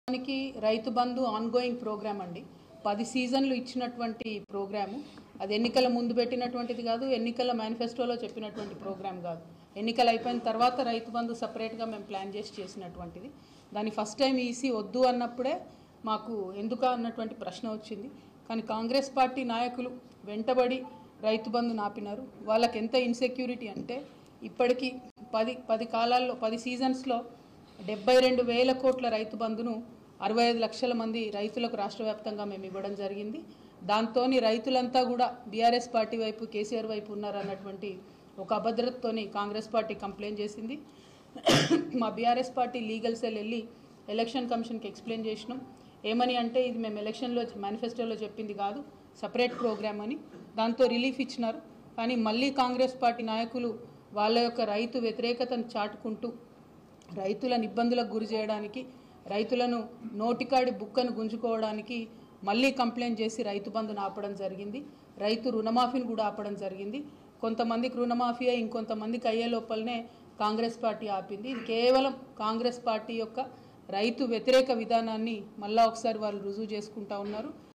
దానికి రైతు బంధు ongoing programme అండి పది సీజన్లు ఇచ్చినటువంటి ప్రోగ్రాము అది ఎన్నికల ముందు పెట్టినటువంటిది కాదు ఎన్నికల మేనిఫెస్టోలో చెప్పినటువంటి ప్రోగ్రామ్ కాదు ఎన్నికలు అయిపోయిన తర్వాత రైతు బంధు సపరేట్గా మేము ప్లాన్ చేసి చేసినటువంటిది దాని ఫస్ట్ టైం ఈసీ వద్దు అన్నప్పుడే మాకు ఎందుకా అన్నటువంటి ప్రశ్న వచ్చింది కానీ కాంగ్రెస్ పార్టీ నాయకులు వెంటబడి రైతు బంధు నాపినారు వాళ్ళకి ఎంత ఇన్సెక్యూరిటీ అంటే ఇప్పటికీ పది పది కాలాల్లో పది సీజన్స్లో డెబ్బై రెండు వేల కోట్ల రైతు బంధును అరవై ఐదు లక్షల మంది రైతులకు రాష్ట్ర వ్యాప్తంగా మేము ఇవ్వడం జరిగింది దాంతో రైతులంతా కూడా బీఆర్ఎస్ పార్టీ వైపు కేసీఆర్ వైపు ఉన్నారన్నటువంటి ఒక అభద్రతతోని కాంగ్రెస్ పార్టీ కంప్లైంట్ చేసింది మా బీఆర్ఎస్ పార్టీ లీగల్ సెల్ వెళ్ళి ఎలక్షన్ కమిషన్కి ఎక్స్ప్లెయిన్ చేసినాం ఏమని అంటే ఇది మేము ఎలక్షన్లో మేనిఫెస్టోలో చెప్పింది కాదు సపరేట్ ప్రోగ్రామ్ అని దాంతో రిలీఫ్ ఇచ్చినారు కానీ మళ్ళీ కాంగ్రెస్ పార్టీ నాయకులు వాళ్ళ యొక్క రైతు వ్యతిరేకతను చాటుకుంటూ రైతులను ఇబ్బందులకు గురి చేయడానికి రైతులను నోటికాడి బుక్కను గుంజుకోవడానికి మళ్ళీ కంప్లైంట్ చేసి రైతు బంధును ఆపడం జరిగింది రైతు రుణమాఫీని కూడా ఆపడం జరిగింది కొంతమందికి రుణమాఫీ అయి ఇంకొంతమందికి అయ్యే లోపలనే కాంగ్రెస్ పార్టీ ఆపింది ఇది కేవలం కాంగ్రెస్ పార్టీ యొక్క రైతు వ్యతిరేక విధానాన్ని మళ్ళా ఒకసారి వాళ్ళు రుజువు చేసుకుంటా ఉన్నారు